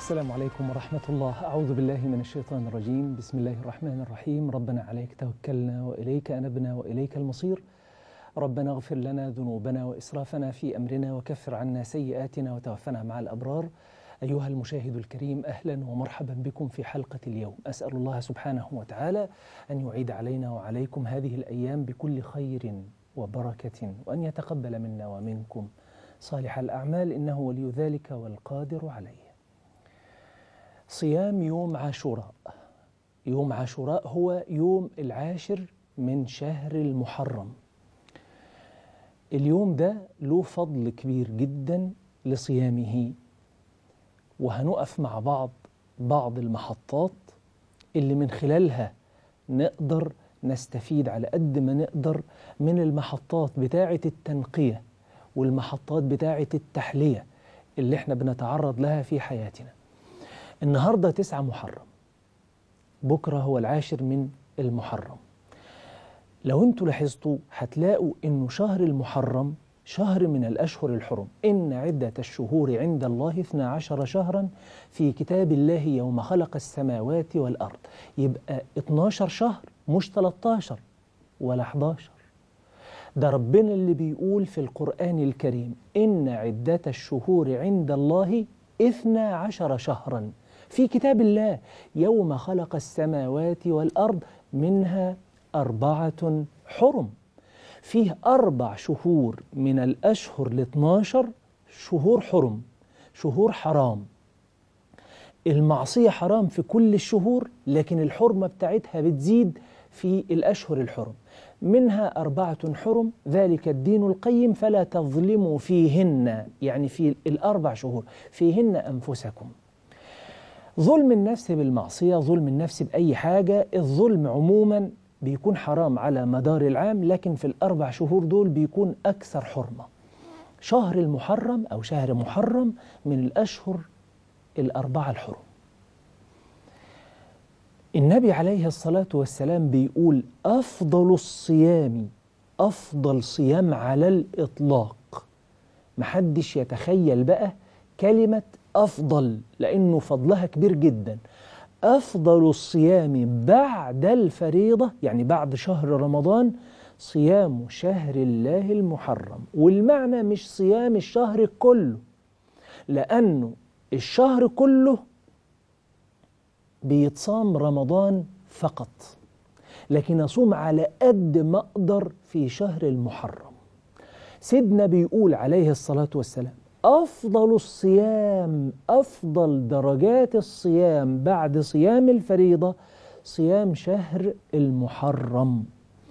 السلام عليكم ورحمة الله أعوذ بالله من الشيطان الرجيم بسم الله الرحمن الرحيم ربنا عليك توكلنا وإليك أنبنا وإليك المصير ربنا اغفر لنا ذنوبنا وإسرافنا في أمرنا وكفر عنا سيئاتنا وتوفنا مع الأبرار أيها المشاهد الكريم أهلا ومرحبا بكم في حلقة اليوم أسأل الله سبحانه وتعالى أن يعيد علينا وعليكم هذه الأيام بكل خير وبركة وأن يتقبل منا ومنكم صالح الأعمال إنه ولي ذلك والقادر عليه صيام يوم عاشوراء يوم عاشوراء هو يوم العاشر من شهر المحرم اليوم ده له فضل كبير جدا لصيامه وهنقف مع بعض بعض المحطات اللي من خلالها نقدر نستفيد على قد ما نقدر من المحطات بتاعة التنقية والمحطات بتاعة التحلية اللي احنا بنتعرض لها في حياتنا النهاردة تسعة محرم بكرة هو العاشر من المحرم لو انتوا لاحظتوا هتلاقوا انه شهر المحرم شهر من الأشهر الحرم إن عدة الشهور عند الله 12 شهرا في كتاب الله يوم خلق السماوات والأرض يبقى 12 شهر مش 13 ولا 11 ده ربنا اللي بيقول في القرآن الكريم إن عدة الشهور عند الله 12 شهرا في كتاب الله يوم خلق السماوات والأرض منها أربعة حرم فيه أربع شهور من الأشهر ال 12 شهور حرم شهور حرام المعصية حرام في كل الشهور لكن الحرمة بتاعتها بتزيد في الأشهر الحرم منها أربعة حرم ذلك الدين القيم فلا تظلموا فيهن يعني في الأربع شهور فيهن أنفسكم ظلم النفس بالمعصية ظلم النفس بأي حاجة الظلم عموما بيكون حرام على مدار العام لكن في الأربع شهور دول بيكون أكثر حرمة شهر المحرم أو شهر محرم من الأشهر الأربعة الحرم النبي عليه الصلاة والسلام بيقول أفضل الصيام أفضل صيام على الإطلاق محدش يتخيل بقى كلمة أفضل لأنه فضلها كبير جدا أفضل الصيام بعد الفريضة يعني بعد شهر رمضان صيام شهر الله المحرم والمعنى مش صيام الشهر كله لأنه الشهر كله بيتصام رمضان فقط لكن أصوم على قد ما أقدر في شهر المحرم سيدنا بيقول عليه الصلاة والسلام أفضل الصيام أفضل درجات الصيام بعد صيام الفريضة صيام شهر المحرم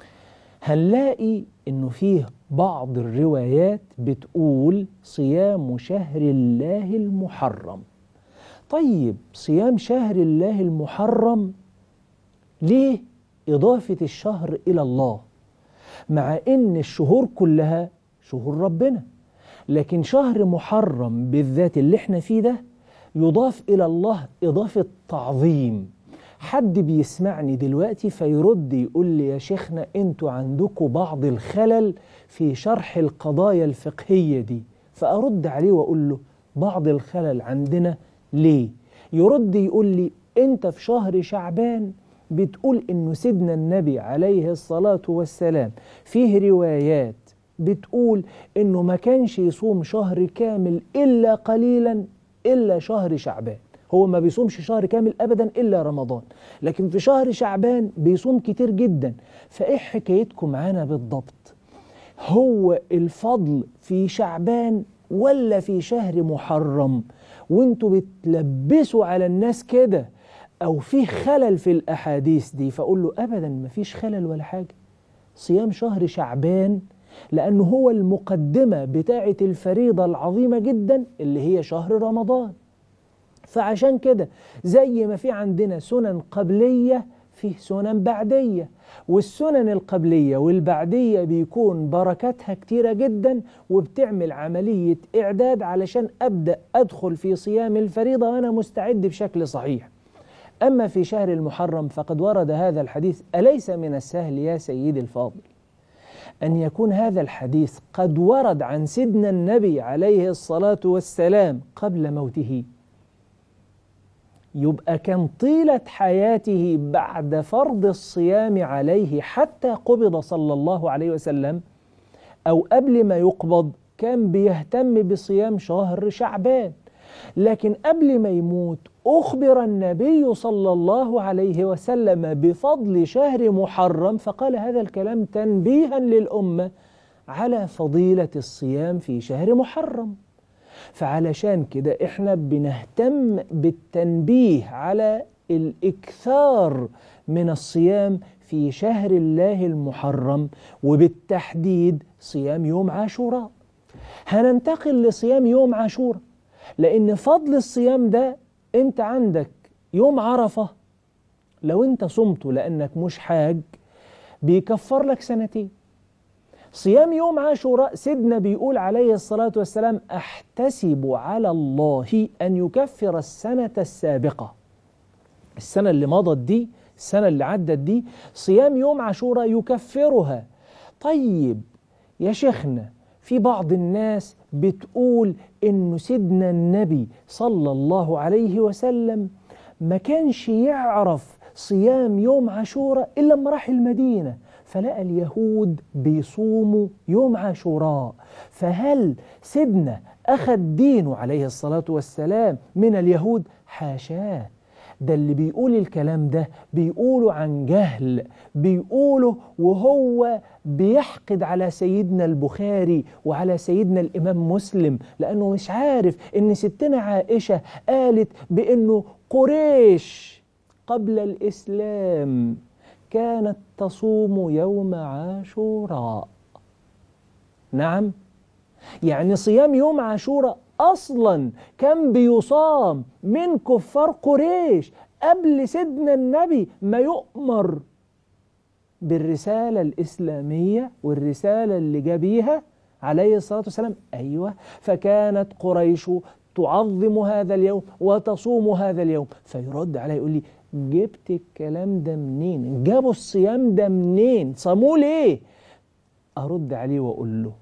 هنلاقي إنه فيه بعض الروايات بتقول صيام شهر الله المحرم طيب صيام شهر الله المحرم ليه إضافة الشهر إلى الله مع إن الشهور كلها شهور ربنا لكن شهر محرم بالذات اللي احنا فيه ده يضاف إلى الله إضافة تعظيم حد بيسمعني دلوقتي فيرد يقول لي يا شيخنا انتوا عندكم بعض الخلل في شرح القضايا الفقهية دي فأرد عليه وأقول له بعض الخلل عندنا ليه يرد يقول لي انت في شهر شعبان بتقول انه سيدنا النبي عليه الصلاة والسلام فيه روايات بتقول انه ما كانش يصوم شهر كامل الا قليلا الا شهر شعبان هو ما بيصومش شهر كامل ابدا الا رمضان لكن في شهر شعبان بيصوم كتير جدا فايه حكايتكم معانا بالضبط هو الفضل في شعبان ولا في شهر محرم وانتوا بتلبسوا على الناس كده او في خلل في الاحاديث دي فاقول له ابدا ما فيش خلل ولا حاجه صيام شهر شعبان لأنه هو المقدمة بتاعة الفريضة العظيمة جدا اللي هي شهر رمضان فعشان كده زي ما في عندنا سنن قبلية فيه سنن بعدية والسنن القبلية والبعدية بيكون بركاتها كتيرة جدا وبتعمل عملية إعداد علشان أبدأ أدخل في صيام الفريضة وأنا مستعد بشكل صحيح أما في شهر المحرم فقد ورد هذا الحديث أليس من السهل يا سيدي الفاضل أن يكون هذا الحديث قد ورد عن سيدنا النبي عليه الصلاة والسلام قبل موته يبقى كان طيلة حياته بعد فرض الصيام عليه حتى قبض صلى الله عليه وسلم أو قبل ما يقبض كان بيهتم بصيام شهر شعبان لكن قبل ما يموت أخبر النبي صلى الله عليه وسلم بفضل شهر محرم فقال هذا الكلام تنبيها للأمة على فضيلة الصيام في شهر محرم فعلشان كده احنا بنهتم بالتنبيه على الإكثار من الصيام في شهر الله المحرم وبالتحديد صيام يوم عاشوراء هننتقل لصيام يوم عاشوراء لأن فضل الصيام ده أنت عندك يوم عرفة لو أنت صمته لأنك مش حاج بيكفر لك سنتين صيام يوم عاشوراء سيدنا بيقول عليه الصلاة والسلام أحتسب على الله أن يكفر السنة السابقة السنة اللي مضت دي السنة اللي عدت دي صيام يوم عاشوراء يكفرها طيب يا شيخنا في بعض الناس بتقول إنه سيدنا النبي صلى الله عليه وسلم ما كانش يعرف صيام يوم عاشوراء إلا لما راح المدينة فلقى اليهود بيصوموا يوم عاشوراء فهل سيدنا أخذ دينه عليه الصلاة والسلام من اليهود حاشاه ده اللي بيقول الكلام ده بيقوله عن جهل بيقوله وهو بيحقد على سيدنا البخاري وعلى سيدنا الإمام مسلم لأنه مش عارف إن ستنا عائشة قالت بأنه قريش قبل الإسلام كانت تصوم يوم عاشوراء نعم يعني صيام يوم عاشوراء أصلا كان بيصام من كفار قريش قبل سيدنا النبي ما يؤمر بالرسالة الإسلامية والرسالة اللي جابيها عليه الصلاة والسلام أيوة فكانت قريش تعظم هذا اليوم وتصوم هذا اليوم فيرد عليه يقول لي جبت الكلام ده منين جابوا الصيام ده منين صاموه ليه أرد عليه وأقول له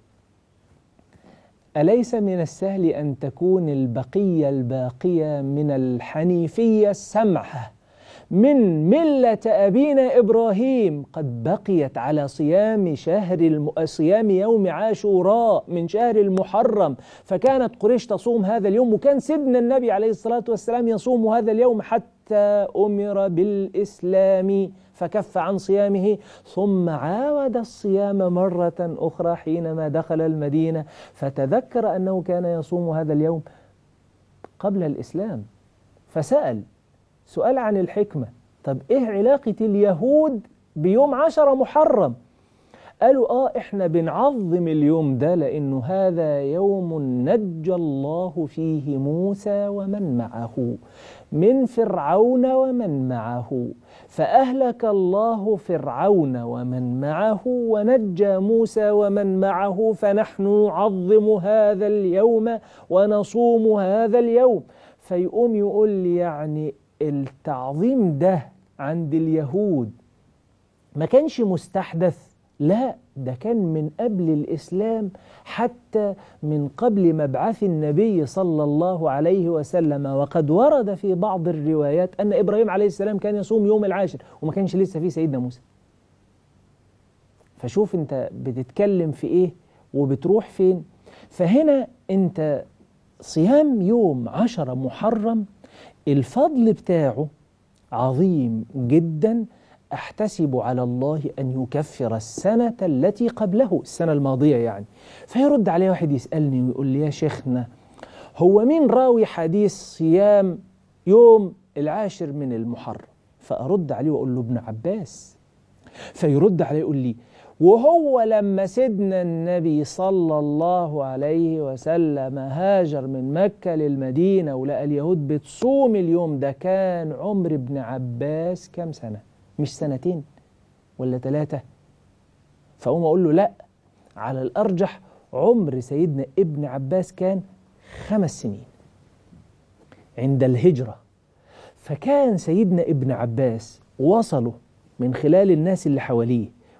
أليس من السهل أن تكون البقية الباقية من الحنيفية السمحة من ملة أبينا إبراهيم قد بقيت على صيام شهر الم... صيام يوم عاشوراء من شهر المحرم فكانت قريش تصوم هذا اليوم وكان سيدنا النبي عليه الصلاة والسلام يصوم هذا اليوم حتى أمر بالإسلام فكف عن صيامه ثم عاود الصيام مرة أخرى حينما دخل المدينة فتذكر أنه كان يصوم هذا اليوم قبل الإسلام فسأل سؤال عن الحكمة طب إيه علاقة اليهود بيوم عشر محرم قالوا آه إحنا بنعظم اليوم ده لأنه هذا يوم نجى الله فيه موسى ومن معه من فرعون ومن معه فأهلك الله فرعون ومن معه ونجى موسى ومن معه فنحن نعظم هذا اليوم ونصوم هذا اليوم فيقوم يقول لي يعني التعظيم ده عند اليهود ما كانش مستحدث لا ده كان من قبل الإسلام حتى من قبل مبعث النبي صلى الله عليه وسلم وقد ورد في بعض الروايات أن إبراهيم عليه السلام كان يصوم يوم العاشر وما كانش لسه فيه سيدنا موسى فشوف أنت بتتكلم في إيه وبتروح فين فهنا أنت صيام يوم عشر محرم الفضل بتاعه عظيم جدا أحتسب على الله أن يكفر السنة التي قبله السنة الماضية يعني فيرد عليه واحد يسألني ويقول لي يا شيخنا هو مين راوي حديث صيام يوم العاشر من المحرم فأرد عليه وأقول له ابن عباس فيرد عليه يقول لي وهو لما سيدنا النبي صلى الله عليه وسلم هاجر من مكة للمدينة ولقى اليهود بتصوم اليوم ده كان عمر ابن عباس كم سنة مش سنتين ولا ثلاثة فأقوم أقول له لا على الأرجح عمر سيدنا ابن عباس كان خمس سنين عند الهجرة فكان سيدنا ابن عباس وصلوا من خلال الناس اللي حواليه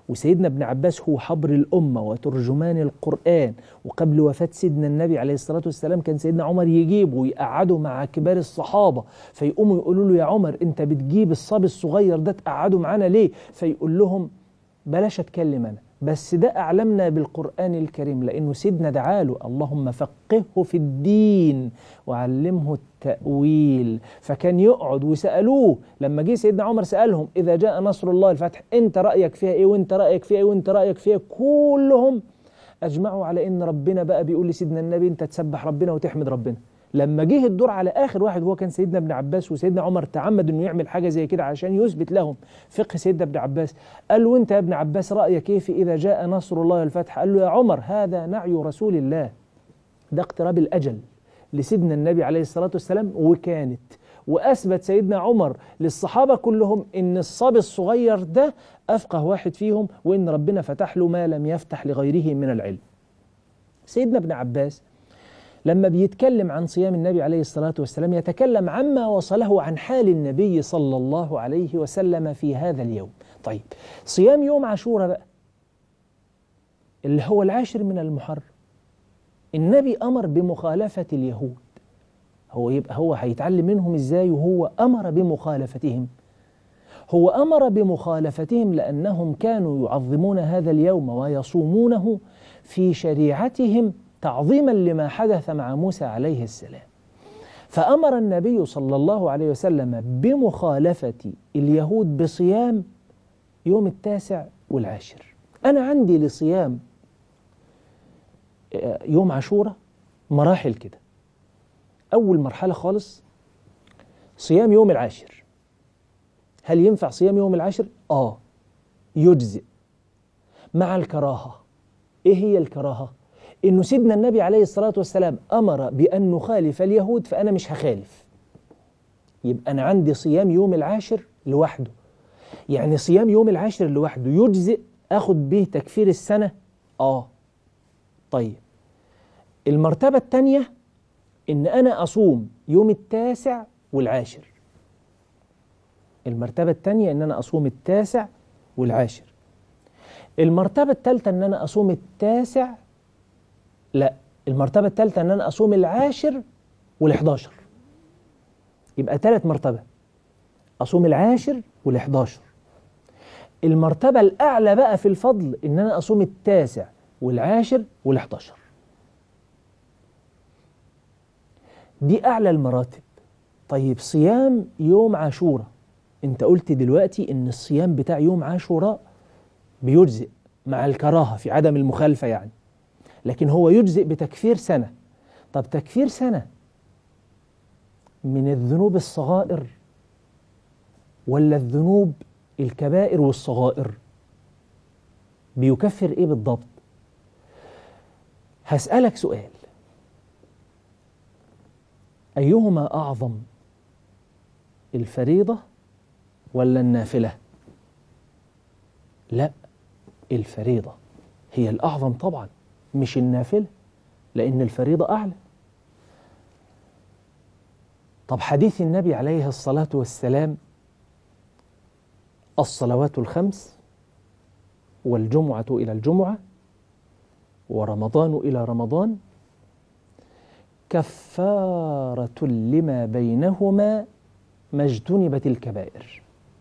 وسيدنا ابن عباس هو حبر الأمة وترجمان القرآن وقبل وفاة سيدنا النبي عليه الصلاة والسلام كان سيدنا عمر يجيبه ويقعده مع كبار الصحابة فيقوموا يقولوا له يا عمر أنت بتجيب الصبي الصغير ده تقعده معانا ليه فيقول لهم بلاش أتكلم أنا بس ده أعلمنا بالقرآن الكريم لأنه سيدنا دعاله اللهم فقهه في الدين وعلمه التأويل فكان يقعد وسألوه لما جه سيدنا عمر سألهم إذا جاء نصر الله الفتح أنت رأيك فيها إيه وأنت رأيك فيها إيه وأنت رأيك فيها كلهم أجمعوا على إن ربنا بقى بيقول لسيدنا النبي أنت تسبح ربنا وتحمد ربنا لما جه الدور على اخر واحد هو كان سيدنا ابن عباس وسيدنا عمر تعمد انه يعمل حاجه زي كده عشان يثبت لهم فقه سيدنا ابن عباس قال له انت يا ابن عباس رايك كيف اذا جاء نصر الله والفتح قال له يا عمر هذا نعي رسول الله ده اقتراب الاجل لسيدنا النبي عليه الصلاه والسلام وكانت واثبت سيدنا عمر للصحابه كلهم ان الصبي الصغير ده افقه واحد فيهم وان ربنا فتح له ما لم يفتح لغيره من العلم سيدنا ابن عباس لما بيتكلم عن صيام النبي عليه الصلاة والسلام يتكلم عما وصله عن حال النبي صلى الله عليه وسلم في هذا اليوم طيب صيام يوم عاشوراء بقى اللي هو العاشر من المحرم النبي أمر بمخالفة اليهود هو يبقى هو هيتعلم منهم ازاي وهو أمر بمخالفتهم هو أمر بمخالفتهم لأنهم كانوا يعظمون هذا اليوم ويصومونه في شريعتهم تعظيما لما حدث مع موسى عليه السلام فأمر النبي صلى الله عليه وسلم بمخالفة اليهود بصيام يوم التاسع والعاشر أنا عندي لصيام يوم عاشوراء مراحل كده أول مرحلة خالص صيام يوم العاشر هل ينفع صيام يوم العاشر؟ آه يجزئ مع الكراهة إيه هي الكراهة؟ إنه سيدنا النبي عليه الصلاة والسلام أمر بأن نخالف اليهود فأنا مش هخالف يبقى أنا عندي صيام يوم العاشر لوحده يعني صيام يوم العاشر لوحده يجزئ أخد به تكفير السنة آه طيب المرتبة الثانية إن أنا أصوم يوم التاسع والعاشر المرتبة الثانية إن أنا أصوم التاسع والعاشر المرتبة الثالثة إن أنا أصوم التاسع لا المرتبة الثالثة إن أنا أصوم العاشر والحداشر يبقى ثالث مرتبة أصوم العاشر والحداشر المرتبة الأعلى بقى في الفضل إن أنا أصوم التاسع والعاشر والحداشر دي أعلى المراتب طيب صيام يوم عاشوراء أنت قلت دلوقتي إن الصيام بتاع يوم عاشوراء بيجزئ مع الكراهة في عدم المخالفة يعني لكن هو يجزئ بتكفير سنة طب تكفير سنة من الذنوب الصغائر ولا الذنوب الكبائر والصغائر بيكفر ايه بالضبط هسألك سؤال أيهما أعظم الفريضة ولا النافلة لا الفريضة هي الأعظم طبعا مش النافلة لأن الفريضة أعلى طب حديث النبي عليه الصلاة والسلام الصلوات الخمس والجمعة إلى الجمعة ورمضان إلى رمضان كفارة لما بينهما ما اجتنبت الكبائر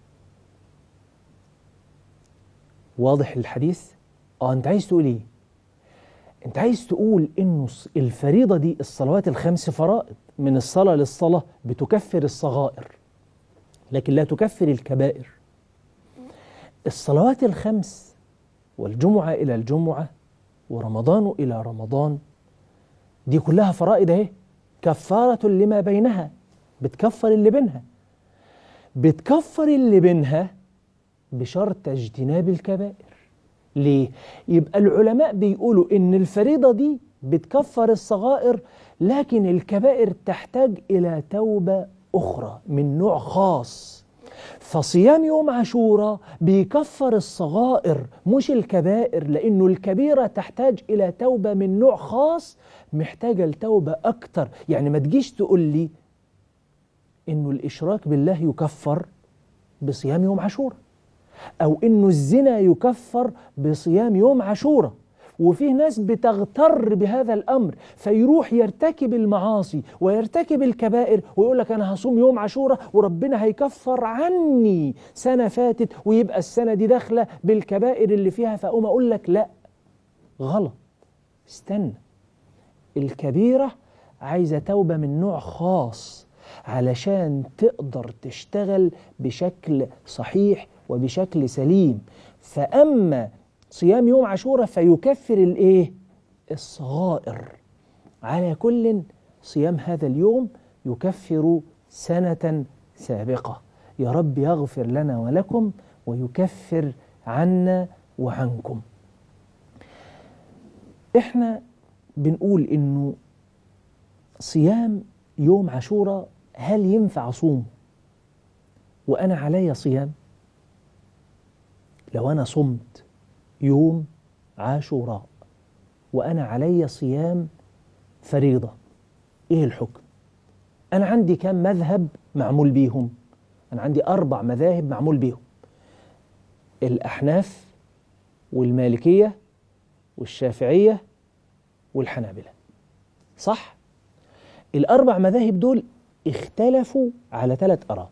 واضح الحديث؟ اه انت عايز تقول ايه؟ انت عايز تقول انه الفريضة دي الصلوات الخمس فرائض من الصلاة للصلاة بتكفر الصغائر لكن لا تكفر الكبائر الصلوات الخمس والجمعة إلى الجمعة ورمضان إلى رمضان دي كلها فرائض اهي كفارة لما بينها بتكفر اللي بينها بتكفر اللي بينها بشرط اجتناب الكبائر ليه؟ يبقى العلماء بيقولوا إن الفريضة دي بتكفر الصغائر لكن الكبائر تحتاج إلى توبة أخرى من نوع خاص فصيام يوم عاشوراء بيكفر الصغائر مش الكبائر لأنه الكبيرة تحتاج إلى توبة من نوع خاص محتاجة لتوبة أكتر يعني ما تجيش تقول لي إنه الإشراك بالله يكفر بصيام يوم عاشوراء أو إنه الزنا يكفر بصيام يوم عاشوراء وفيه ناس بتغتر بهذا الأمر فيروح يرتكب المعاصي ويرتكب الكبائر ويقول لك أنا هصوم يوم عاشوراء وربنا هيكفر عني سنة فاتت ويبقى السنة دي داخلة بالكبائر اللي فيها فأقوم أقول لك لا غلط استنى الكبيرة عايزة توبة من نوع خاص علشان تقدر تشتغل بشكل صحيح وبشكل سليم فأما صيام يوم عاشوراء فيكفر الايه الصغائر على كل صيام هذا اليوم يكفر سنة سابقة يا رب يغفر لنا ولكم ويكفر عنا وعنكم احنا بنقول انه صيام يوم عاشوراء هل ينفع صوم وانا علي صيام لو انا صمت يوم عاشوراء وأنا علي صيام فريضة إيه الحكم؟ أنا عندي كم مذهب معمول بيهم أنا عندي أربع مذاهب معمول بيهم الأحناف والمالكية والشافعية والحنابلة صح؟ الأربع مذاهب دول اختلفوا على ثلاث آراء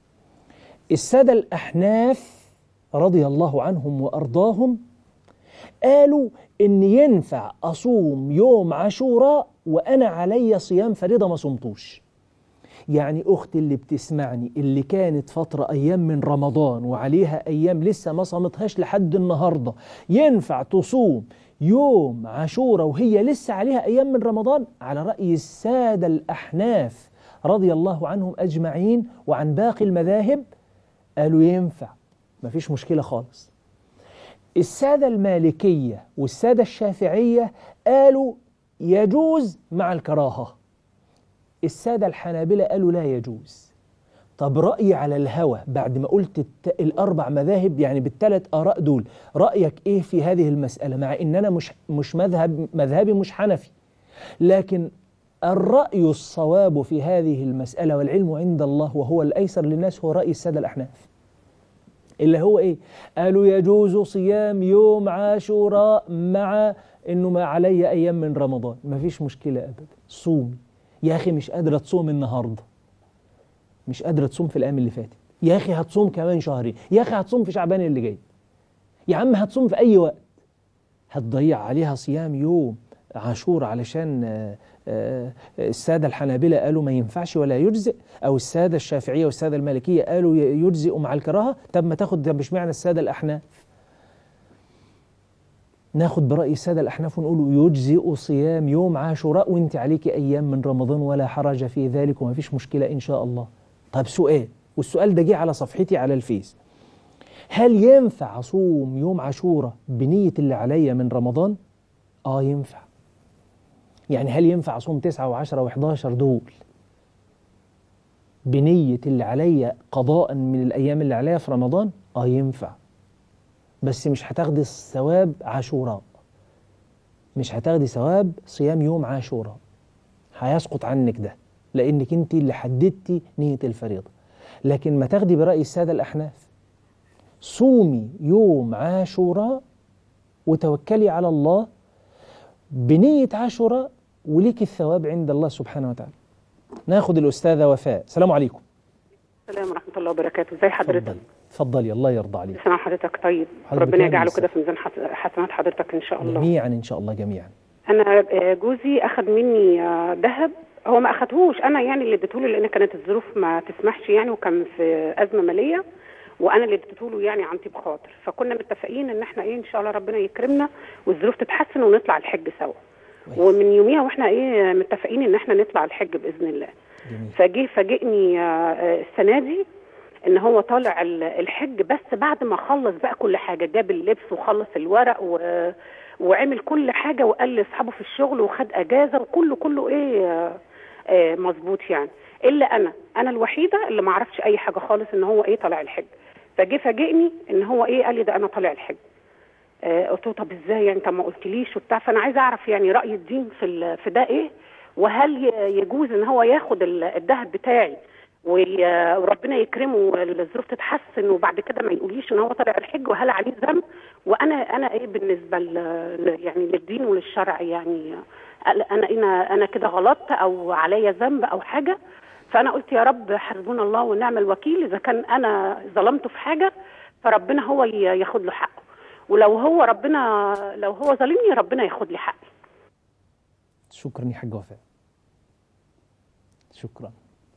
السادة الأحناف رضي الله عنهم وأرضاهم قالوا إن ينفع أصوم يوم عاشوراء وأنا علي صيام فريضة ما صمتوش يعني أختي اللي بتسمعني اللي كانت فترة أيام من رمضان وعليها أيام لسه ما صمتهاش لحد النهاردة ينفع تصوم يوم عاشوراء وهي لسه عليها أيام من رمضان على رأي السادة الأحناف رضي الله عنهم أجمعين وعن باقي المذاهب قالوا ينفع مفيش مشكلة خالص السادة المالكية والسادة الشافعية قالوا يجوز مع الكراهة السادة الحنابلة قالوا لا يجوز طب رأيي على الهوى بعد ما قلت الت... الأربع مذاهب يعني بالثلاث آراء دول رأيك إيه في هذه المسألة مع إن أنا مش, مش مذهب مذهبي مش حنفي لكن الرأي الصواب في هذه المسألة والعلم عند الله وهو الأيسر للناس هو رأي السادة الأحناف اللي هو ايه قالوا يجوز صيام يوم عاشوراء مع انه ما علي ايام من رمضان ما فيش مشكله ابدا صومي يا اخي مش قادره تصوم النهارده مش قادره تصوم في الايام اللي فاتت يا اخي هتصوم كمان شهرين يا اخي هتصوم في شعبان اللي جاي يا عم هتصوم في اي وقت هتضيع عليها صيام يوم عاشور علشان السادة الحنابلة قالوا ما ينفعش ولا يجزئ أو السادة الشافعية والسادة المالكية قالوا يجزئ مع الكراهة طب ما تاخد مش معنى السادة الأحناف ناخد برأي السادة الأحناف ونقول يجزئ صيام يوم عاشوراء وانت عليك أيام من رمضان ولا حرج في ذلك وما فيش مشكلة إن شاء الله طب سؤال والسؤال ده جه على صفحتي على الفيس هل ينفع أصوم يوم عاشوراء بنية اللي عليا من رمضان؟ آه ينفع يعني هل ينفع أصوم تسعة وعشرة وحداشر دول بنية اللي عليا قضاء من الأيام اللي عليا في رمضان؟ آه ينفع بس مش هتاخدي ثواب عاشوراء مش هتاخدي ثواب صيام يوم عاشوراء هيسقط عنك ده لأنك أنت اللي حددتي نية الفريضة لكن ما تاخدي برأي السادة الأحناف صومي يوم عاشوراء وتوكلي على الله بنية عاشوراء وليك الثواب عند الله سبحانه وتعالى ناخد الأستاذة وفاء السلام عليكم السلام ورحمة الله وبركاته ازي حضرتك اتفضلي الله يرضى عليك سلام حضرتك طيب حضرتك ربنا كامل يجعله الصحة. كده في ميزان حس- حسنات حضرتك ان شاء الله جميعا إن شاء الله جميعا انا آه، جوزي اخذ مني آه، ذهب هو ما اخدهوش انا يعني اللي اديته له لان كانت الظروف ما تسمحش يعني وكان في ازمه ماليه وانا اللي اديته له يعني عن طيب خاطر فكنا متفقين ان احنا ايه ان شاء الله ربنا يكرمنا والظروف تتحسن ونطلع الحج سوا كويس. ومن يوميها واحنا ايه متفقين ان احنا نطلع الحج باذن الله جميل فجه فاجئني آه، آه، السنه دي ان هو طالع ال- الحج بس بعد ما خلص بقى كل حاجه جاب اللبس وخلص الورق و... وعمل كل حاجه وقال لاصحابه في الشغل وخد اجازه وكله كله ايه آه، آه، مظبوط يعني الا انا انا الوحيده اللي ما اعرفش اي حاجه خالص ان هو ايه طالع الحج فجه فاجئني ان هو ايه قال لي ده انا طالع الحج آه، قلت له طب ازاي يعني انت ما قلتليش وبتاع فانا عايزه اعرف يعني راي الدين في ال- في ده ايه وهل ي- يجوز ان هو ياخد ال- الذهب بتاعي وي- وربنا يكرمه والظروف تتحسن وبعد كده ما يقوليش ان هو طالع الحج وهل عليه ذنب وانا انا ايه بالنسبه ل ل- يعني للدين وللشرع يعني انا انا انا كده غلطت او عليا ذنب او حاجه فانا قلت يا رب حسبنا الله ونعم الوكيل اذا كان انا ظلمته في حاجه فربنا هو ي- ياخد له حقه ولو هو ربنا لو هو ظالمني ربنا ياخد لي حقي شكرا يا حاج وفاء شكرا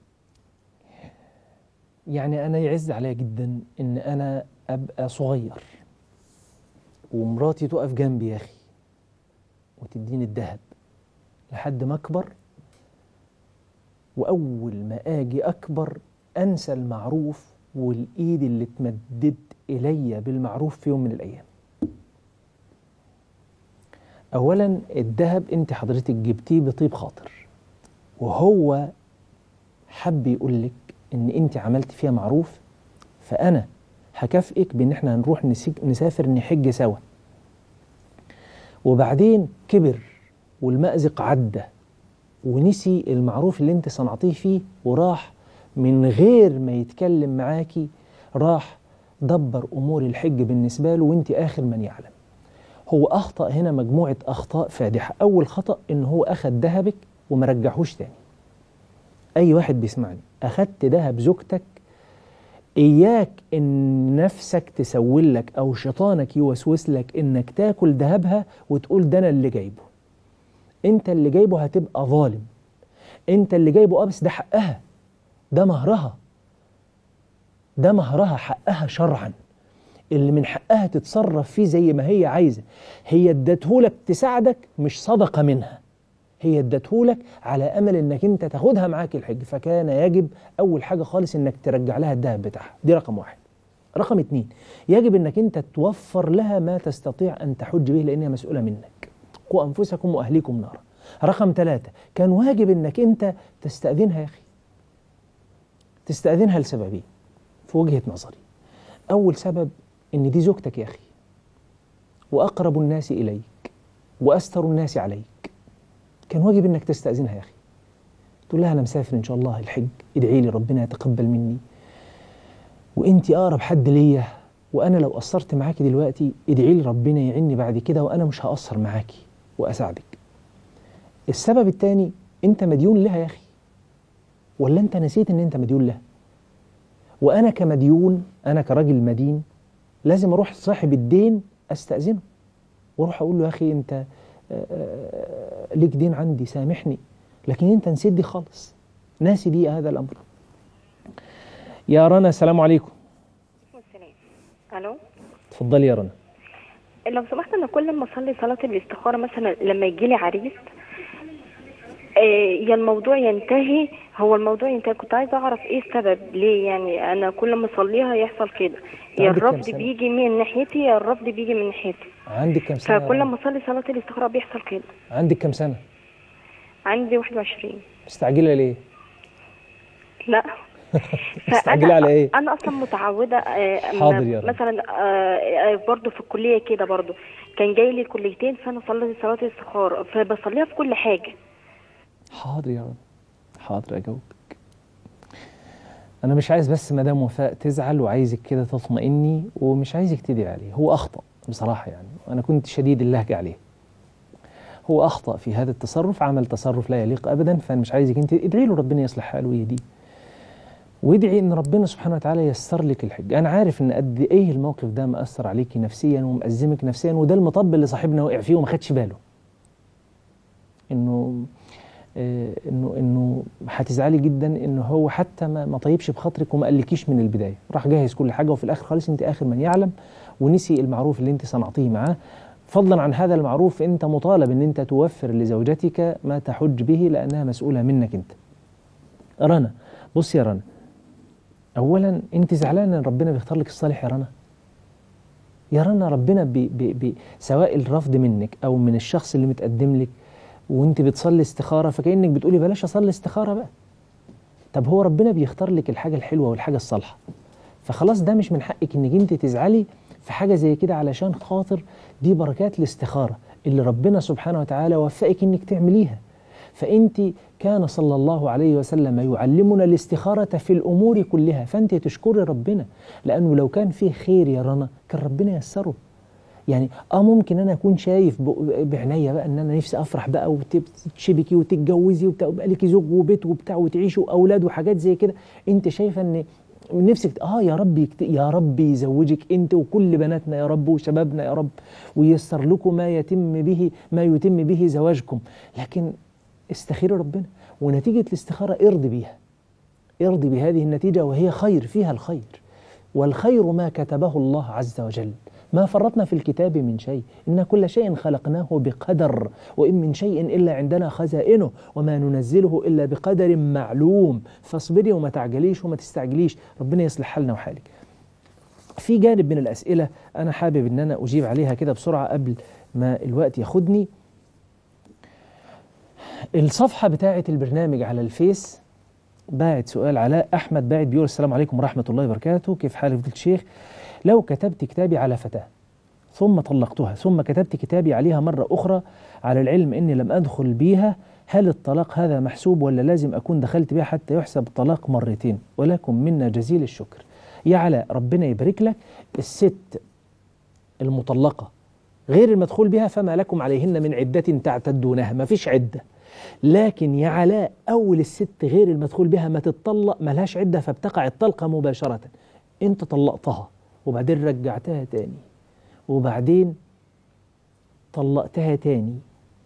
يعني انا يعز عليا جدا ان انا ابقى صغير ومراتي تقف جنبي يا اخي وتديني الذهب لحد ما اكبر واول ما اجي اكبر انسى المعروف والايد اللي اتمدت الي بالمعروف في يوم من الايام اولا الذهب انت حضرتك جبتيه بطيب خاطر وهو حب يقول لك ان انت عملت فيها معروف فانا هكافئك بان احنا هنروح نسيك نسافر نحج سوا وبعدين كبر والمأزق عدى ونسي المعروف اللي انت صنعتيه فيه وراح من غير ما يتكلم معاكي راح دبر امور الحج بالنسبه له وانت اخر من يعلم هو اخطا هنا مجموعه اخطاء فادحه اول خطا ان هو اخذ ذهبك وما رجعهوش تاني اي واحد بيسمعني اخدت ذهب زوجتك اياك ان نفسك تسول لك او شيطانك يوسوس لك انك تاكل ذهبها وتقول ده انا اللي جايبه انت اللي جايبه هتبقى ظالم انت اللي جايبه اه بس ده حقها ده مهرها ده مهرها حقها شرعا اللي من حقها تتصرف فيه زي ما هي عايزه هي ادتهولك تساعدك مش صدقه منها هي ادتهولك على امل انك انت تاخدها معاك الحج فكان يجب اول حاجه خالص انك ترجع لها الذهب بتاعها دي رقم واحد رقم اتنين يجب انك انت توفر لها ما تستطيع ان تحج به لانها مسؤوله منك قوا انفسكم واهليكم نارا رقم ثلاثة كان واجب انك انت تستأذنها يا اخي تستأذنها لسببين في وجهة نظري أول سبب إن دي زوجتك يا أخي وأقرب الناس إليك وأستر الناس عليك كان واجب إنك تستأذنها يا أخي تقول لها أنا مسافر إن شاء الله الحج ادعي لي ربنا يتقبل مني وأنت أقرب حد ليا وأنا لو قصرت معاكي دلوقتي ادعي لي ربنا يعني بعد كده وأنا مش هقصر معاكي وأساعدك السبب الثاني أنت مديون لها يا أخي ولا أنت نسيت إن أنت مديون لها وانا كمديون انا كراجل مدين لازم اروح صاحب الدين استاذنه واروح اقول له يا اخي انت آه، آه، ليك دين عندي سامحني لكن انت نسيت دي خالص ناسي دي هذا الامر يا رنا السلام عليكم والسلام الو اتفضلي يا رنا لو سمحت انا كل ما اصلي صلاه الاستخاره مثلا لما يجي لي عريس آه، يا الموضوع ينتهي هو الموضوع ينتهي كنت عايزه اعرف ايه السبب ليه يعني انا كل ما اصليها يحصل كده يا عندك كام الرفض سنة؟ بيجي من ناحيتي يا الرفض بيجي من ناحيتي عندك كم سنه يا فكل رنا؟ ما اصلي صلاه الاستخاره بيحصل كده عندك كم سنه عندي 21 مستعجله ليه لا مستعجله على ايه انا اصلا متعوده آه، حاضر يا رب. مثلا آه، آه، برضو في الكليه كده برضو كان جاي لي كليتين فانا صليت صلاه الاستخاره فبصليها في كل حاجه حاضر يا رب حاضر اجاوبك انا مش عايز بس مدام وفاء تزعل وعايزك كده تطمئني ومش عايزك تدعي عليه هو اخطا بصراحه يعني وانا كنت شديد اللهجه عليه هو اخطا في هذا التصرف عمل تصرف لا يليق ابدا فانا مش عايزك انت ادعي له ربنا يصلح حاله ويهديه وادعي ان ربنا سبحانه وتعالى ييسر لك الحج انا عارف ان قد ايه الموقف ده مأثر عليكي نفسيا ومأزمك نفسيا وده المطب اللي صاحبنا وقع فيه وما خدش باله انه آه، انه انه هتزعلي جدا انه هو حتى ما ما طيبش بخاطرك وما قالكيش من البدايه راح جاهز كل حاجه وفي الاخر خالص انت اخر من يعلم ونسي المعروف اللي انت صنعتيه معاه فضلا عن هذا المعروف انت مطالب ان انت توفر لزوجتك ما تحج به لانها مسؤوله منك انت رنا بص يا رنا اولا انت زعلانه ان ربنا بيختار لك الصالح يا رنا يا رنا ربنا بي بي بي سواء الرفض منك او من الشخص اللي متقدم لك وانت بتصلي استخاره فكانك بتقولي بلاش اصلي استخاره بقى طب هو ربنا بيختار لك الحاجه الحلوه والحاجه الصالحه فخلاص ده مش من حقك انك انت تزعلي في حاجه زي كده علشان خاطر دي بركات الاستخاره اللي ربنا سبحانه وتعالى وفقك انك تعمليها فأنت كان صلى الله عليه وسلم يعلمنا الاستخارة في الأمور كلها فأنت تشكري ربنا لأنه لو كان فيه خير يا رنا كان ربنا يسره يعني اه ممكن انا اكون شايف ب- بعينيا بقى ان انا نفسي افرح بقى وتشبكي وتتجوزي وبتاع ويبقى لك زوج وبيت وبتاع وتعيشوا اولاد وحاجات زي كده انت شايفه ان نفسك اه يا رب يكت... يا رب يزوجك انت وكل بناتنا يا رب وشبابنا يا رب وييسر لكم ما يتم به ما يتم به زواجكم لكن استخيري ربنا ونتيجه الاستخاره ارضي بيها ارضي بهذه النتيجه وهي خير فيها الخير والخير ما كتبه الله عز وجل ما فرطنا في الكتاب من شيء إن كل شيء خلقناه بقدر وإن من شيء إلا عندنا خزائنه وما ننزله إلا بقدر معلوم فاصبري وما تعجليش وما تستعجليش ربنا يصلح حالنا وحالك في جانب من الأسئلة أنا حابب أن أنا أجيب عليها كده بسرعة قبل ما الوقت ياخدني الصفحة بتاعة البرنامج على الفيس باعت سؤال علاء أحمد باعت بيقول السلام عليكم ورحمة الله وبركاته كيف حالك فضيلة الشيخ لو كتبت كتابي على فتاة ثم طلقتها ثم كتبت كتابي عليها مرة أخرى على العلم أني لم أدخل بيها هل الطلاق هذا محسوب ولا لازم أكون دخلت بها حتى يحسب طلاق مرتين ولكم منا جزيل الشكر يا علاء ربنا يبارك لك الست المطلقة غير المدخول بها فما لكم عليهن من عدة تعتدونها ما فيش عدة لكن يا علاء أول الست غير المدخول بها ما تتطلق ملهاش عدة فبتقع الطلقة مباشرة أنت طلقتها وبعدين رجعتها تاني وبعدين طلقتها تاني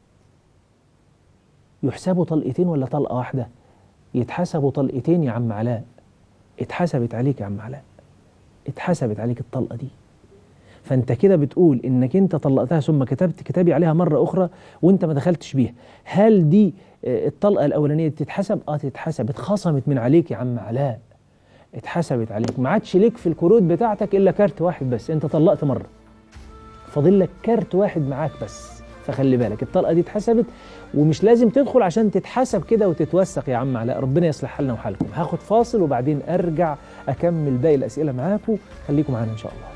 يحسبوا طلقتين ولا طلقة واحدة يتحسبوا طلقتين يا عم علاء اتحسبت عليك يا عم علاء اتحسبت عليك الطلقة دي فانت كده بتقول انك انت طلقتها ثم كتبت كتابي عليها مرة اخرى وانت ما دخلتش بيها هل دي آه، الطلقة الاولانية تتحسب اه تتحسب اتخصمت من عليك يا عم علاء اتحسبت عليك ما عادش ليك في الكروت بتاعتك الا كارت واحد بس انت طلقت مرة فاضل لك كارت واحد معاك بس فخلي بالك الطلقة دي اتحسبت ومش لازم تدخل عشان تتحسب كده وتتوثق يا عم علاء ربنا يصلح حالنا وحالكم هاخد فاصل وبعدين ارجع اكمل باقي الاسئله معاكم خليكم معانا ان شاء الله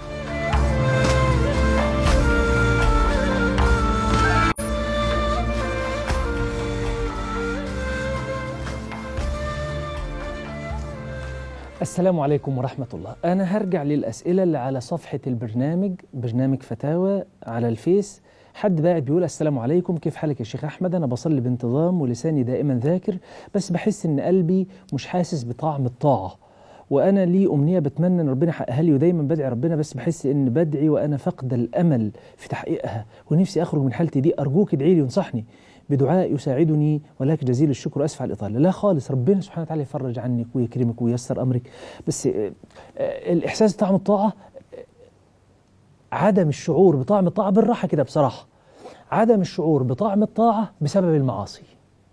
السلام عليكم ورحمة الله أنا هرجع للأسئلة اللي على صفحة البرنامج برنامج فتاوى على الفيس حد باعت بيقول السلام عليكم كيف حالك يا شيخ أحمد أنا بصلي بانتظام ولساني دائما ذاكر بس بحس إن قلبي مش حاسس بطعم الطاعة وأنا لي أمنية بتمنى إن ربنا يحققها لي ودايما بدعي ربنا بس بحس إن بدعي وأنا فقد الأمل في تحقيقها ونفسي أخرج من حالتي دي أرجوك ادعي لي وانصحني بدعاء يساعدني ولك جزيل الشكر واسف على الاطاله لا خالص ربنا سبحانه وتعالى يفرج عنك ويكرمك وييسر امرك بس آه، آه، الاحساس بطعم الطاعه آه، عدم الشعور بطعم الطاعه بالراحه كده بصراحه عدم الشعور بطعم الطاعه بسبب المعاصي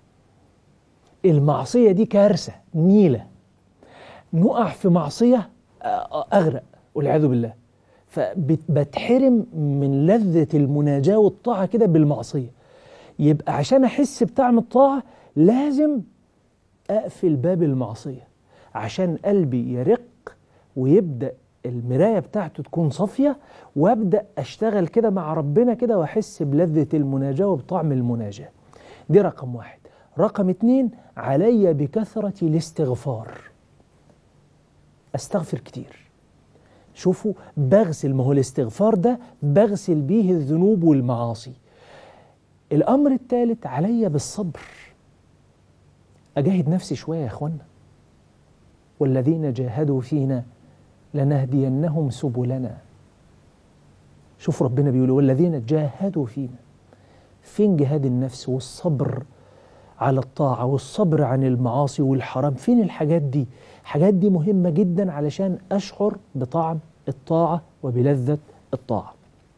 المعصيه دي كارثه نيله نقع في معصيه آه، اغرق والعياذ بالله فبتحرم من لذه المناجاه والطاعه كده بالمعصيه يبقى عشان احس بطعم الطاعه لازم اقفل باب المعصيه عشان قلبي يرق ويبدا المرايه بتاعته تكون صافيه وابدا اشتغل كده مع ربنا كده واحس بلذه المناجاه وبطعم المناجاه دي رقم واحد رقم اتنين علي بكثره الاستغفار استغفر كتير شوفوا بغسل ما هو الاستغفار ده بغسل بيه الذنوب والمعاصي الأمر الثالث عليا بالصبر أجاهد نفسي شوية يا إخوانا والذين جاهدوا فينا لنهدينهم سبلنا شوف ربنا بيقول والذين جاهدوا فينا فين جهاد النفس والصبر على الطاعة والصبر عن المعاصي والحرام فين الحاجات دي الحاجات دي مهمة جدا علشان أشعر بطعم الطاعة وبلذة الطاعة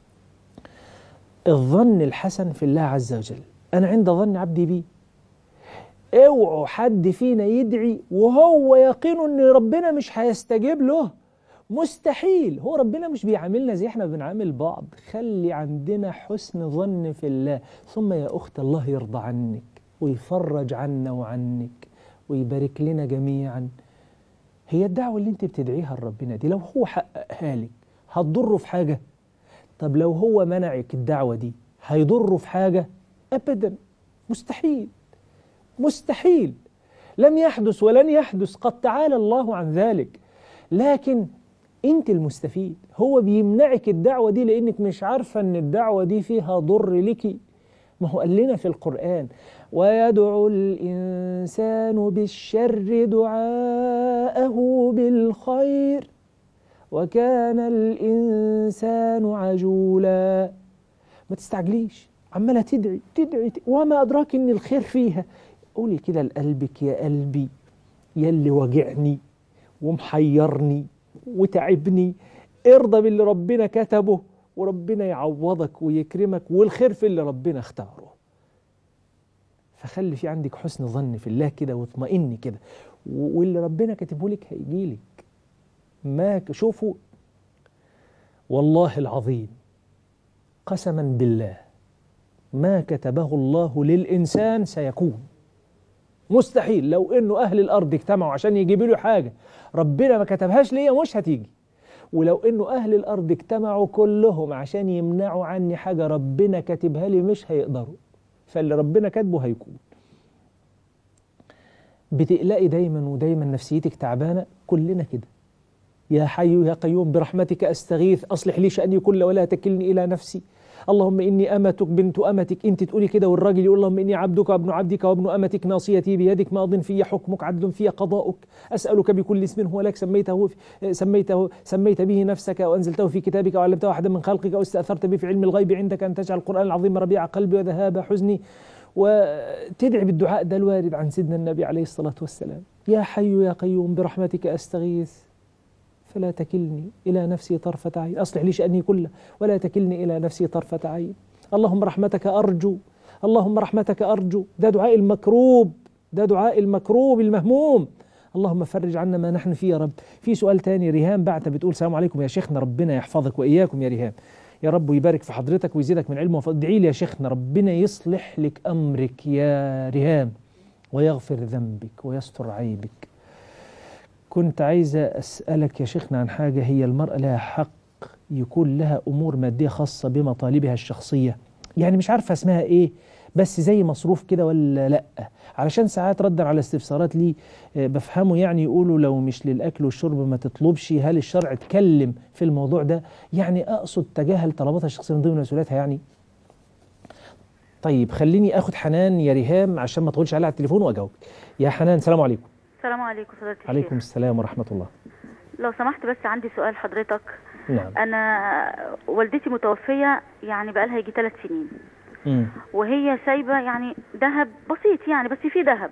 الظن الحسن في الله عز وجل أنا عند ظن عبدي بي اوعوا حد فينا يدعي وهو يقينه ان ربنا مش هيستجيب له مستحيل هو ربنا مش بيعاملنا زي احنا بنعامل بعض خلي عندنا حسن ظن في الله ثم يا اخت الله يرضى عنك ويفرج عنا وعنك ويبارك لنا جميعا هي الدعوة اللي انت بتدعيها لربنا دي لو هو حققها لك هتضره في حاجة طب لو هو منعك الدعوة دي هيضره في حاجة أبدا مستحيل مستحيل لم يحدث ولن يحدث قد تعالى الله عن ذلك لكن انت المستفيد هو بيمنعك الدعوة دي لانك مش عارفة ان الدعوة دي فيها ضر لك ما هو قال لنا في القرآن ويدعو الإنسان بالشر دعاءه بالخير وكان الإنسان عجولا ما تستعجليش عمالة تدعي تدعي ت- وما أدراك إن الخير فيها قولي كده لقلبك يا قلبي يا اللي وجعني ومحيرني وتعبني ارضى باللي ربنا كتبه وربنا يعوضك ويكرمك والخير في اللي ربنا اختاره فخلي في عندك حسن ظن في الله كده واطمئني كده و- واللي ربنا كاتبه لك هيجي لك ما ك- شوفوا والله العظيم قسما بالله ما كتبه الله للإنسان سيكون مستحيل لو انه اهل الارض اجتمعوا عشان يجيبوا له حاجه ربنا ما كتبهاش ليا مش هتيجي ولو انه اهل الارض اجتمعوا كلهم عشان يمنعوا عني حاجه ربنا كاتبها لي مش هيقدروا فاللي ربنا كاتبه هيكون بتقلقي دايما ودايما نفسيتك تعبانه كلنا كده يا حي يا قيوم برحمتك استغيث اصلح لي شاني كله ولا تكلني الى نفسي اللهم اني امتك بنت امتك انت تقولي كده والراجل يقول اللهم اني عبدك وابن عبدك وابن امتك ناصيتي بيدك ماض في حكمك عدل في قضاؤك اسالك بكل اسم هو لك سميته سميته سميت به نفسك وانزلته في كتابك وعلمته احدا من خلقك او استاثرت به في علم الغيب عندك ان تجعل القران العظيم ربيع قلبي وذهاب حزني وتدعي بالدعاء ده الوارد عن سيدنا النبي عليه الصلاه والسلام يا حي يا قيوم برحمتك استغيث فلا تكلني إلى نفسي طرفة عين أصلح لي شأني كله ولا تكلني إلى نفسي طرفة عين اللهم رحمتك أرجو اللهم رحمتك أرجو ده دعاء المكروب ده دعاء المكروب المهموم اللهم فرج عنا ما نحن فيه يا رب في سؤال تاني ريهام بعت بتقول السلام عليكم يا شيخنا ربنا يحفظك وإياكم يا ريهام يا رب ويبارك في حضرتك ويزيدك من علمه وفضل ادعي لي يا شيخنا ربنا يصلح لك أمرك يا ريهام ويغفر ذنبك ويستر عيبك كنت عايزة أسألك يا شيخنا عن حاجة هي المرأة لها حق يكون لها أمور مادية خاصة بمطالبها الشخصية يعني مش عارفة اسمها إيه بس زي مصروف كده ولا لأ علشان ساعات ردا على استفسارات لي آه، بفهمه يعني يقولوا لو مش للأكل والشرب ما تطلبش هل الشرع اتكلم في الموضوع ده يعني أقصد تجاهل طلباتها الشخصية من ضمن مسؤولياتها يعني طيب خليني اخد حنان يا ريهام عشان ما تقولش عليها على التليفون واجاوبك يا حنان السلام عليكم السلام عليكم فضيلة الشيخ عليكم السلام ورحمة الله لو سمحت بس عندي سؤال حضرتك نعم انا والدتي متوفية يعني بقالها يجي ثلاث سنين مم. وهي سايبة يعني ذهب بسيط يعني بس فيه ذهب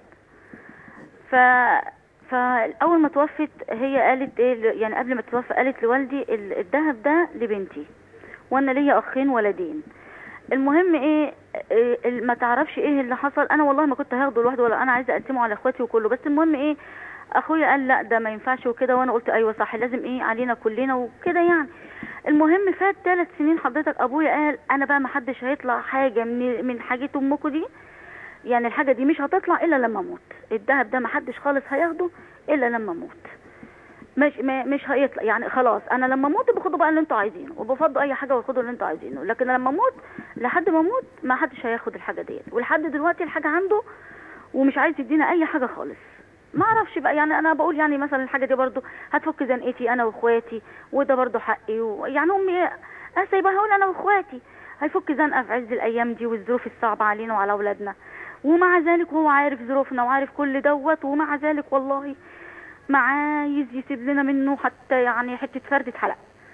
ف فاول ما توفت هي قالت ايه ل- يعني قبل ما تتوفى قالت لوالدي ال- الذهب ده لبنتي وانا ليا اخين ولدين المهم ايه, إيه ال- ما تعرفش ايه اللي حصل انا والله ما كنت هاخده لوحده ولا انا عايزه اقسمه على اخواتي وكله بس المهم ايه اخويا قال لا ده ما ينفعش وكده وانا قلت ايوه صح لازم ايه علينا كلنا وكده يعني المهم فات ثلاث سنين حضرتك ابويا قال انا بقى ما حدش هيطلع حاجه من من حاجه امكم دي يعني الحاجه دي مش هتطلع الا لما اموت الذهب ده ما حدش خالص هياخده الا لما اموت مش ما- مش هيطلع يعني خلاص انا لما اموت باخدوا بقى اللي انتوا عايزينه وبفضوا اي حاجه واخدوا اللي انتوا عايزينه لكن لما اموت لحد ما اموت ما حدش هياخد الحاجه ديت ولحد دلوقتي الحاجه عنده ومش عايز يدينا اي حاجه خالص ما اعرفش بقى يعني انا بقول يعني مثلا الحاجه دي برضو هتفك زنقتي انا واخواتي وده برضو حقي و... يعني امي انا سايباها اقول انا واخواتي هيفك زنقه في عز الايام دي والظروف الصعبه علينا وعلى اولادنا ومع ذلك هو عارف ظروفنا وعارف كل دوت ومع ذلك والله ما عايز يسيب لنا منه حتى يعني حته فرده حلق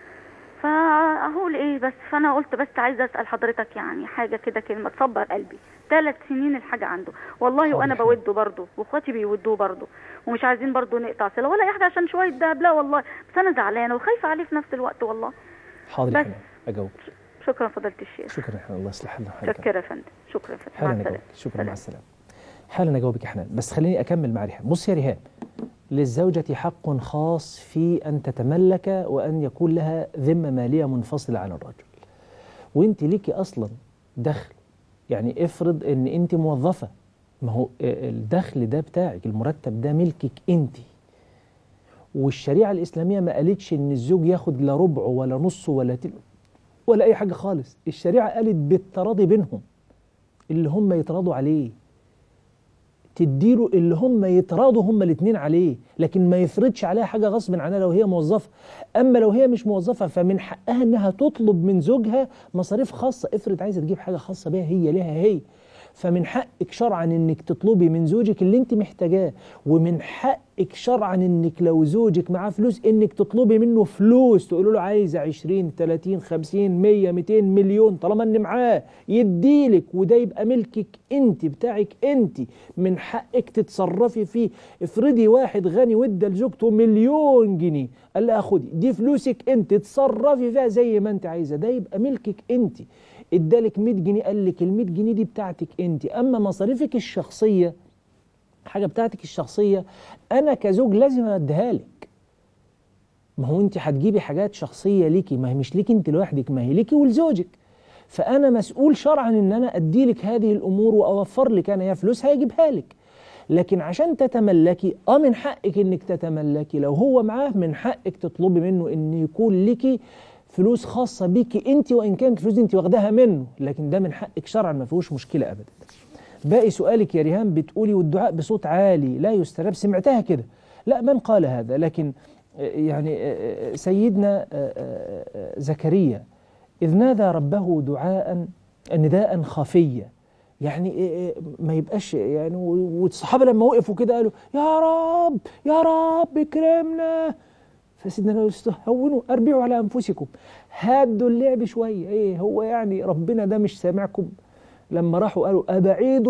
فاقول ايه بس فانا قلت بس عايزه اسال حضرتك يعني حاجه كده كلمه تصبر قلبي ثلاث سنين الحاجه عنده والله وانا حاضر. بوده برضه واخواتي بيودوه برضه ومش عايزين برضه نقطع صله ولا اي حاجه عشان شويه دهب لا والله بس انا زعلانه وخايفه عليه في نفس الوقت والله حاضر يا بس. حنان اجاوبك شكرا فضيله الشيخ شكرا يا حنان الله يصلح حالنا وحالك شكرا يا فندم شكرا يا فندم مع حالا السلامه اجاوبك شكرا سلام. مع السلامه حالا اجاوبك يا حنان بس خليني اكمل مع ريهام بص يا ريهام للزوجة حق خاص في أن تتملك وأن يكون لها ذمة مالية منفصلة عن الرجل وأنت ليكي أصلا دخل يعني افرض أن أنت موظفة ما هو الدخل ده بتاعك المرتب ده ملكك أنت والشريعة الإسلامية ما قالتش أن الزوج ياخد لا ربع ولا نص ولا تل ولا أي حاجة خالص الشريعة قالت بالتراضي بينهم اللي هم يتراضوا عليه تديله اللي هم يتراضوا هم الاثنين عليه لكن ما يفرضش عليها حاجه غصب عنها لو هي موظفه اما لو هي مش موظفه فمن حقها انها تطلب من زوجها مصاريف خاصه افرض عايزه تجيب حاجه خاصه بيها هي ليها هي فمن حقك شرعا انك تطلبي من زوجك اللي انت محتاجاه ومن حقك شرعا انك لو زوجك معاه فلوس انك تطلبي منه فلوس تقولوا له عايزه 20 30 50 100 200 مليون طالما ان معاه يديلك وده يبقى ملكك انت بتاعك انت من حقك تتصرفي فيه افرضي واحد غني وادى لزوجته مليون جنيه قال لها خدي دي فلوسك انت تصرفي فيها زي ما انت عايزه ده يبقى ملكك انت ادالك 100 جنيه قال لك ال 100 جنيه دي بتاعتك انت اما مصاريفك الشخصيه حاجه بتاعتك الشخصيه انا كزوج لازم اديها لك ما هو انت هتجيبي حاجات شخصيه ليكي ما هي مش ليكي انت لوحدك ما هي ليكي ولزوجك فانا مسؤول شرعا ان انا ادي لك هذه الامور واوفر لك انا يا فلوس هيجيبها لك لكن عشان تتملكي اه من حقك انك تتملكي لو هو معاه من حقك تطلبي منه ان يكون ليكي فلوس خاصة بيكي انت وان كانت الفلوس دي انت واخداها منه لكن ده من حقك شرعا ما فيهوش مشكلة ابدا باقي سؤالك يا ريهام بتقولي والدعاء بصوت عالي لا يستجاب سمعتها كده لا من قال هذا لكن آه، يعني آه، آه، سيدنا آه، آه، آه، زكريا إذ نادى ربه دعاء نداء خفيا يعني إيه- إيه ما يبقاش يعني و- والصحابة لما وقفوا كده قالوا يا رب يا رب اكرمنا فسيدنا النبي قال هونوا اربعوا على انفسكم هادوا اللعب شويه ايه هو يعني ربنا ده مش سامعكم لما راحوا قالوا ابعيد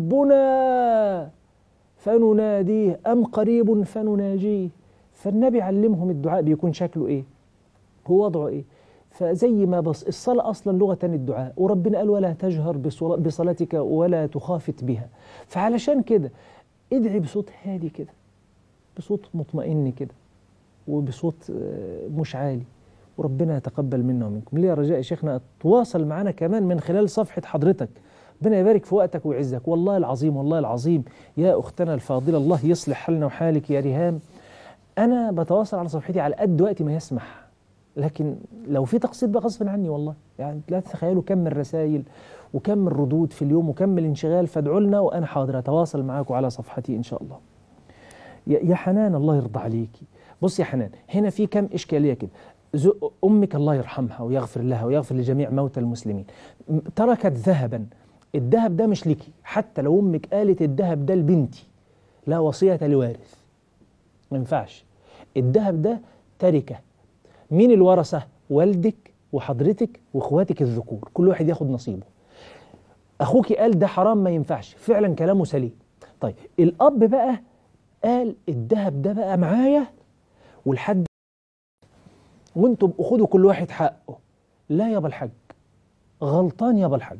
ربنا فنناديه ام قريب فنناجيه فالنبي علمهم الدعاء بيكون شكله ايه هو وضعه ايه فزي ما بص الصلاة أصلا لغة الدعاء وربنا قال ولا تجهر بصلا- بصلاتك ولا تخافت بها فعلشان كده ادعي بصوت هادي كده بصوت مطمئن كده وبصوت آه، مش عالي وربنا يتقبل منا ومنكم ليه رجاء يا شيخنا تواصل معنا كمان من خلال صفحة حضرتك ربنا يبارك في وقتك ويعزك والله العظيم والله العظيم يا أختنا الفاضلة الله يصلح حالنا وحالك يا ريهام أنا بتواصل على صفحتي على قد وقتي ما يسمح لكن لو في تقصير بقى غصب عني والله يعني لا تتخيلوا كم من الرسائل وكم من الردود في اليوم وكم من الانشغال فادعوا لنا وأنا حاضر أتواصل معاكم على صفحتي إن شاء الله يا يا حنان الله يرضى عليكي بص يا حنان هنا في كم إشكالية كده زو- أمك الله يرحمها ويغفر لها ويغفر لجميع موتى المسلمين م- تركت ذهبا الذهب ده مش ليكي حتى لو أمك قالت الذهب ده لبنتي لا وصية لوارث ما ينفعش الذهب ده تركة مين الورثة والدك وحضرتك واخواتك الذكور كل واحد ياخد نصيبه اخوك قال ده حرام ما ينفعش فعلا كلامه سليم طيب الاب بقى قال الذهب ده بقى معايا والحد وانتم خدوا كل واحد حقه لا يابا الحاج غلطان يابا الحاج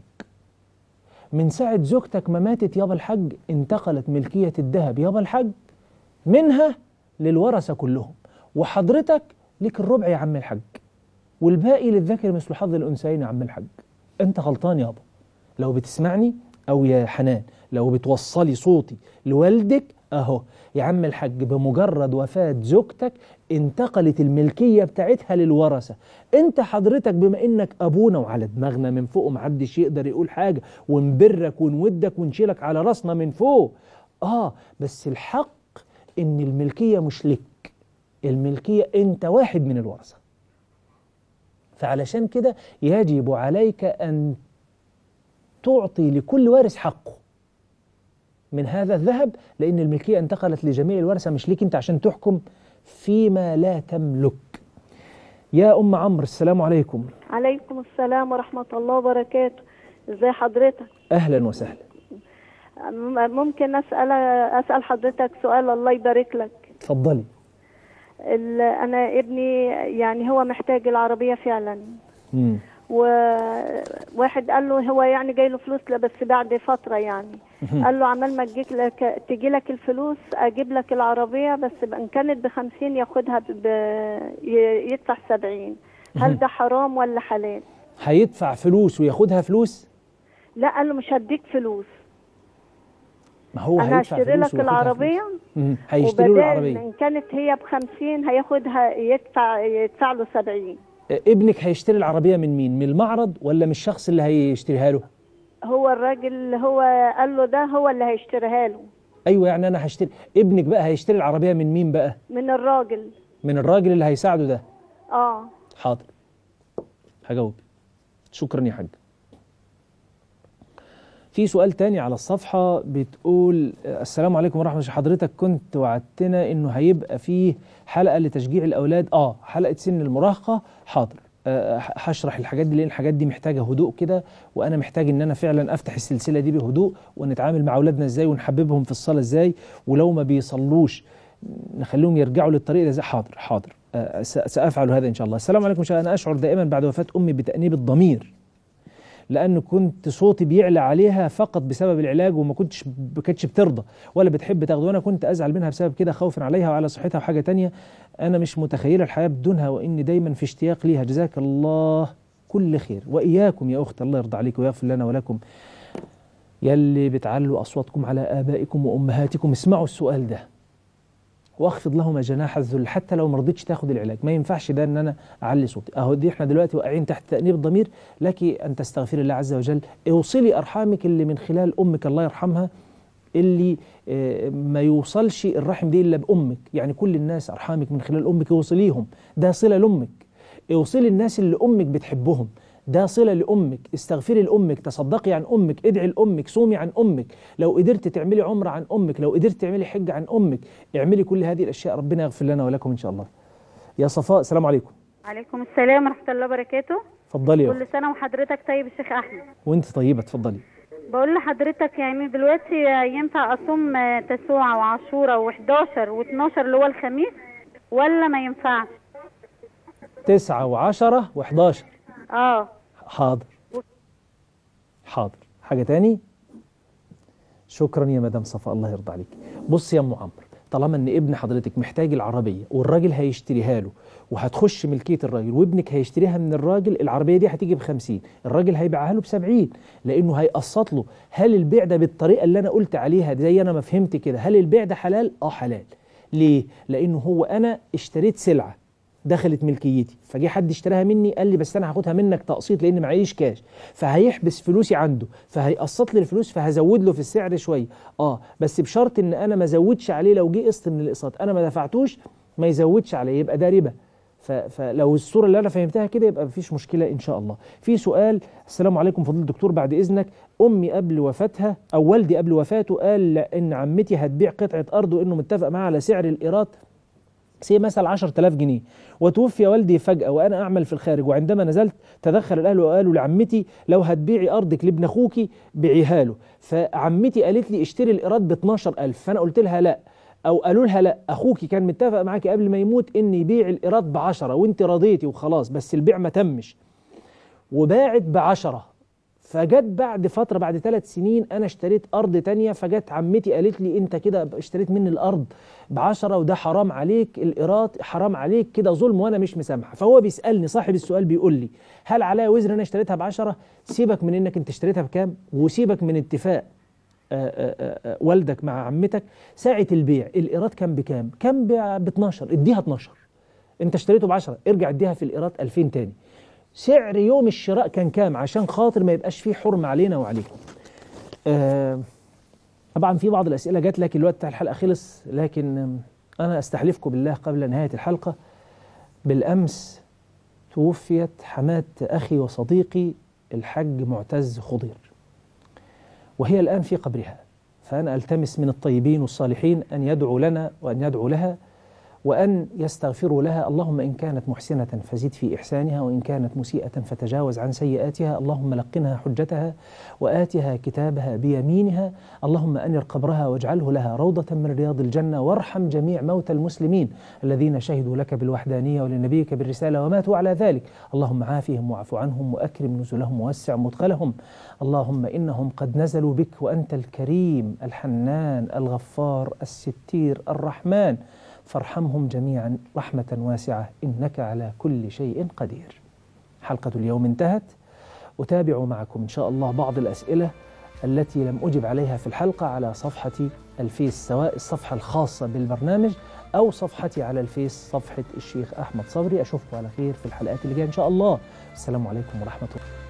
من ساعة زوجتك ما ماتت يابا الحاج انتقلت ملكية الذهب يابا الحاج منها للورثة كلهم وحضرتك ليك الربع يا عم الحاج والباقي للذكر مثل حظ الأنثيين يا عم الحاج أنت غلطان يابا لو بتسمعني أو يا حنان لو بتوصلي صوتي لوالدك أهو يا عم الحاج بمجرد وفاة زوجتك انتقلت الملكية بتاعتها للورثة انت حضرتك بما انك ابونا وعلى دماغنا من فوق ومحدش يقدر يقول حاجة ونبرك ونودك ونشيلك على راسنا من فوق اه بس الحق ان الملكية مش لك الملكية انت واحد من الورثة فعلشان كده يجب عليك ان تعطي لكل وارث حقه من هذا الذهب لان الملكية انتقلت لجميع الورثة مش ليك انت عشان تحكم فيما لا تملك يا ام عمرو السلام عليكم عليكم السلام ورحمة الله وبركاته ازي حضرتك اهلا وسهلا م- ممكن اسأل اسأل حضرتك سؤال الله يبارك لك اتفضلي ال- انا ابني يعني هو محتاج العربية فعلا مم. وواحد قال له هو يعني جاي له فلوس لا بس بعد فترة يعني قال له عمال ما تجيك لك تجي لك الفلوس اجيب لك العربية بس ب- ان كانت بخمسين ياخدها ب... ب- ي- يدفع سبعين هل ده حرام ولا حلال؟ هيدفع فلوس وياخدها فلوس لا قال له مش هديك فلوس ما هو انا هيدفع هشتري فلوس لك وياخدها العربيه فلوس. مم. هيشتري له وبدال العربيه ان كانت هي بخمسين هياخدها يدفع يدفع له سبعين آه، ابنك هيشتري العربيه من مين من المعرض ولا من الشخص اللي هيشتريها له هو الراجل اللي هو قال له ده هو اللي هيشتريها له ايوه يعني انا هشتري ابنك بقى هيشتري العربيه من مين بقى من الراجل من الراجل اللي هيساعده ده اه حاضر هجاوب شكرا يا حاج في سؤال تاني على الصفحة بتقول آه، السلام عليكم ورحمة الله حضرتك كنت وعدتنا انه هيبقى فيه حلقة لتشجيع الاولاد اه حلقة سن المراهقة حاضر آه، ه- هشرح الحاجات دي لان الحاجات دي محتاجة هدوء كده وانا محتاج ان انا فعلا افتح السلسلة دي بهدوء ونتعامل مع اولادنا ازاي ونحببهم في الصلاة ازاي ولو ما بيصلوش نخليهم يرجعوا للطريق ده ازاي حاضر حاضر آه، س- سافعل هذا ان شاء الله السلام عليكم شاء انا اشعر دائما بعد وفاة امي بتأنيب الضمير لأن كنت صوتي بيعلى عليها فقط بسبب العلاج وما كنتش ما كانتش بترضى ولا بتحب تاخده وأنا كنت أزعل منها بسبب كده خوفا عليها وعلى صحتها وحاجة تانية أنا مش متخيلة الحياة بدونها وإني دايما في اشتياق ليها جزاك الله كل خير وإياكم يا أخت الله يرضى عليك ويغفر لنا ولكم يلي بتعلوا أصواتكم على آبائكم وأمهاتكم اسمعوا السؤال ده واخفض لهما جناح الذل حتى لو ما رضيتش تاخد العلاج ما ينفعش ده ان انا اعلي صوتي اهو دي احنا دلوقتي واقعين تحت تانيب الضمير لك ان تستغفري الله عز وجل اوصلي ارحامك اللي من خلال امك الله يرحمها اللي آه، ما يوصلش الرحم دي الا بامك يعني كل الناس ارحامك من خلال امك اوصليهم ده صله لامك اوصلي الناس اللي امك بتحبهم ده صله لامك استغفري لامك تصدقي عن امك ادعي لامك صومي عن امك لو قدرت تعملي عمره عن امك لو قدرت تعملي حج عن امك اعملي كل هذه الاشياء ربنا يغفر لنا ولكم ان شاء الله يا صفاء السلام عليكم عليكم السلام ورحمة الله وبركاته اتفضلي يا كل أخت. سنة وحضرتك طيب الشيخ أحمد وانت طيبه اتفضلي بقول لحضرتك يعني دلوقتي ينفع أصوم آه، تسوع وعاشورة و11 و12 اللي هو الخميس ولا ما ينفعش؟ تسعة وعشرة وحداشر اه حاضر حاضر حاجة تاني شكرا يا مدام صفاء الله يرضى عليك بص يا ام عمرو طالما ان ابن حضرتك محتاج العربية والراجل هيشتريها له وهتخش ملكية الراجل وابنك هيشتريها من الراجل العربية دي هتيجي بخمسين الراجل هيبيعها له بسبعين لأنه هيقسط له هل البيع ده بالطريقة اللي أنا قلت عليها دي زي أنا ما فهمت كده هل البيع ده حلال؟ آه حلال ليه؟ لأنه هو أنا اشتريت سلعة دخلت ملكيتي فجه حد اشتراها مني قال لي بس انا هاخدها منك تقسيط لان معيش كاش فهيحبس فلوسي عنده فهيقسط لي الفلوس فهزود له في السعر شويه اه بس بشرط ان انا ما ازودش عليه لو جه قسط من الاقساط انا ما دفعتوش ما يزودش عليه يبقى ده ربا ف- فلو الصوره اللي انا فهمتها كده يبقى مفيش مشكله ان شاء الله في سؤال السلام عليكم فضيله الدكتور بعد اذنك امي قبل وفاتها او والدي قبل وفاته قال ان عمتي هتبيع قطعه ارض وانه متفق معاها على سعر الايراد سي مثلا 10000 جنيه وتوفي والدي فجأة وأنا أعمل في الخارج وعندما نزلت تدخل الأهل وقالوا لعمتي لو هتبيعي أرضك لابن أخوكي بيعيها له فعمتي قالت لي اشتري الإيراد ب 12000 فأنا قلت لها لا أو قالوا لها لا أخوكي كان متفق معاكي قبل ما يموت إن يبيع الإيراد ب 10 وأنت رضيتي وخلاص بس البيع ما تمش وباعت بعشرة فجت بعد فترة بعد ثلاث سنين أنا اشتريت أرض تانية فجت عمتي قالت لي أنت كده اشتريت مني الأرض بعشرة وده حرام عليك الإيراد حرام عليك كده ظلم وأنا مش مسامحة فهو بيسألني صاحب السؤال بيقول لي هل عليا وزر أنا اشتريتها بعشرة سيبك من إنك أنت اشتريتها بكام وسيبك من اتفاق آه، آه، آه، والدك مع عمتك ساعة البيع الإيراد كان بكام؟ كان ب 12 اديها 12 أنت اشتريته ب 10 ارجع اديها في الإيراد 2000 تاني سعر يوم الشراء كان كام عشان خاطر ما يبقاش فيه حرم علينا وعليكم آه طبعا في بعض الأسئلة جات لكن الوقت بتاع الحلقة خلص لكن آم، أنا أستحلفكم بالله قبل نهاية الحلقة بالأمس توفيت حماة أخي وصديقي الحج معتز خضير وهي الآن في قبرها فأنا ألتمس من الطيبين والصالحين أن يدعوا لنا وأن يدعوا لها وأن يستغفروا لها اللهم إن كانت محسنة فزد في إحسانها وإن كانت مسيئة فتجاوز عن سيئاتها اللهم لقنها حجتها وآتها كتابها بيمينها اللهم أنر قبرها واجعله لها روضة من رياض الجنة وارحم جميع موتى المسلمين الذين شهدوا لك بالوحدانية ولنبيك بالرسالة وماتوا على ذلك اللهم عافهم واعف عنهم وأكرم نزلهم ووسع مدخلهم اللهم إنهم قد نزلوا بك وأنت الكريم الحنان الغفار الستير الرحمن فارحمهم جميعا رحمة واسعة إنك على كل شيء قدير حلقة اليوم انتهت أتابع معكم إن شاء الله بعض الأسئلة التي لم أجب عليها في الحلقة على صفحتي الفيس سواء الصفحة الخاصة بالبرنامج أو صفحتي على الفيس صفحة الشيخ أحمد صبري أشوفكم على خير في الحلقات اللي جاية إن شاء الله السلام عليكم ورحمة الله